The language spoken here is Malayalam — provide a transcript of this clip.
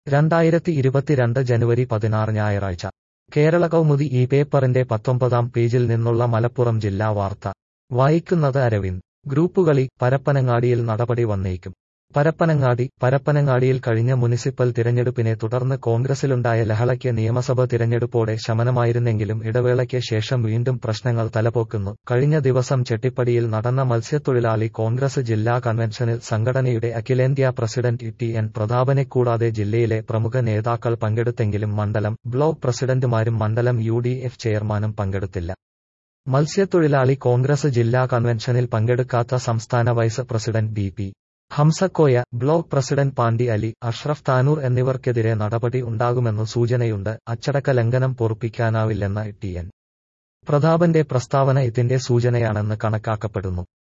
രണ്ടായിരത്തി ഇരുപത്തിരണ്ട് ജനുവരി പതിനാറ് ഞായറാഴ്ച കേരള കൗമുദി ഈ പേപ്പറിന്റെ പത്തൊമ്പതാം പേജിൽ നിന്നുള്ള മലപ്പുറം ജില്ലാ വാർത്ത വായിക്കുന്നത് അരവിന്ദ് ഗ്രൂപ്പുകളി പരപ്പനങ്ങാടിയിൽ നടപടി വന്നേക്കും പരപ്പനങ്ങാടി പരപ്പനങ്ങാടിയിൽ കഴിഞ്ഞ മുനിസിപ്പൽ തിരഞ്ഞെടുപ്പിനെ തുടർന്ന് കോൺഗ്രസിലുണ്ടായ ലഹളയ്ക്ക് നിയമസഭ തിരഞ്ഞെടുപ്പോടെ ശമനമായിരുന്നെങ്കിലും ഇടവേളയ്ക്ക് ശേഷം വീണ്ടും പ്രശ്നങ്ങൾ തലപോക്കുന്നു കഴിഞ്ഞ ദിവസം ചെട്ടിപ്പടിയിൽ നടന്ന മത്സ്യത്തൊഴിലാളി കോൺഗ്രസ് ജില്ലാ കൺവെൻഷനിൽ സംഘടനയുടെ അഖിലേന്ത്യാ പ്രസിഡന്റ് ടി എൻ പ്രതാപനെ കൂടാതെ ജില്ലയിലെ പ്രമുഖ നേതാക്കൾ പങ്കെടുത്തെങ്കിലും മണ്ഡലം ബ്ലോക്ക് പ്രസിഡന്റുമാരും മണ്ഡലം യു ചെയർമാനും പങ്കെടുത്തില്ല മത്സ്യത്തൊഴിലാളി കോൺഗ്രസ് ജില്ലാ കൺവെൻഷനിൽ പങ്കെടുക്കാത്ത സംസ്ഥാന vice president B P Hamzakoya block president Pandi Ali Ashraf Tanur എന്നിവർക്കെതിരെ നടപടി ഉണ്ടാകുമെന്നു സൂചനയുണ്ട് അച്ചടക്ക ലംഘനം പൊറുപ്പിക്കാനാവില്ലെന്ന ടി എൻ പ്രതാപന്റെ പ്രസ്താവന ഇതിന്റെ സൂചനയാണെന്ന് കണക്കാക്കപ്പെടുന്നു